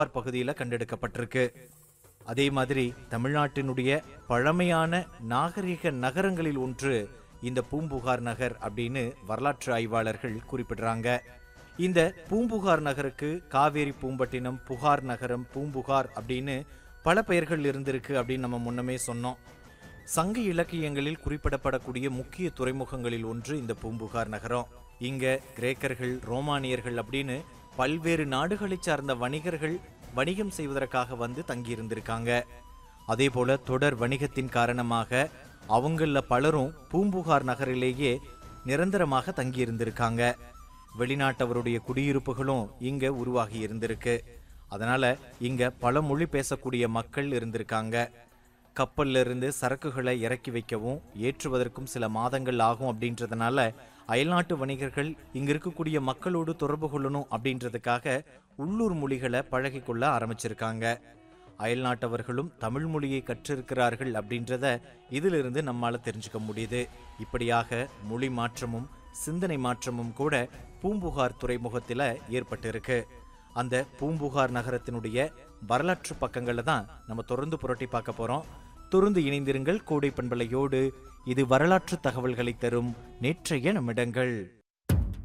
பகுதியில் கண்டெடுக்கப்பட்டிருக்கு அதே மாதிரி தமிழ்நாட்டினுடைய பழமையான நாகரிக நகரங்களில் ஒன்று இந்த பூம்புகார் நகர் அப்படின்னு வரலாற்று ஆய்வாளர்கள் குறிப்பிடுறாங்க இந்த பூம்புகார் நகருக்கு காவேரி பூம்பட்டினம் புகார் நகரம் பூம்புகார் அப்படின்னு பல பெயர்கள் இருந்திருக்கு அப்படின்னு நம்ம முன்னமே சொன்னோம் சங்க இலக்கியங்களில் குறிப்பிடப்படக்கூடிய முக்கிய துறைமுகங்களில் ஒன்று இந்த பூம்புகார் நகரம் இங்க கிரேக்கர்கள் ரோமானியர்கள் அப்படின்னு பல்வேறு நாடுகளைச் சார்ந்த வணிகர்கள் வணிகம் செய்வதற்காக வந்து தங்கியிருந்திருக்காங்க அதே போல தொடர் வணிகத்தின் காரணமாக அவங்கள பலரும் பூம்புகார் நகரிலேயே நிரந்தரமாக தங்கியிருந்திருக்காங்க வெளிநாட்டவருடைய குடியிருப்புகளும் இங்க உருவாகி இருந்திருக்கு அதனால இங்க பல மொழி பேசக்கூடிய மக்கள் இருந்திருக்காங்க கப்பல்ல இருந்து சரக்குகளை இறக்கி வைக்கவும் ஏற்றுவதற்கும் சில மாதங்கள் ஆகும் அப்படின்றதுனால அயல்நாட்டு வணிகர்கள் இங்க இருக்கக்கூடிய மக்களோடு தொடர்பு கொள்ளணும் அப்படின்றதுக்காக உள்ளூர் மொழிகளை பழகிக்கொள்ள ஆரம்பிச்சிருக்காங்க அயல்நாட்டவர்களும் தமிழ் மொழியை கற்றிருக்கிறார்கள் அப்படின்றத இதிலிருந்து நம்மால தெரிஞ்சுக்க முடியுது இப்படியாக மொழி மாற்றமும் சிந்தனை மாற்றமும் கூட பூம்புகார் துறைமுகத்தில் ஏற்பட்டிருக்கு அந்த பூம்புகார் நகரத்தினுடைய வரலாற்று பக்கங்களை தான் நம்ம தொடர்ந்து புரட்டி பார்க்க போறோம் தொடர்ந்து இணைந்திருங்கள் கோடை பண்பலையோடு இது வரலாற்று தகவல்களை தரும் நேற்றைய நம்மிடங்கள்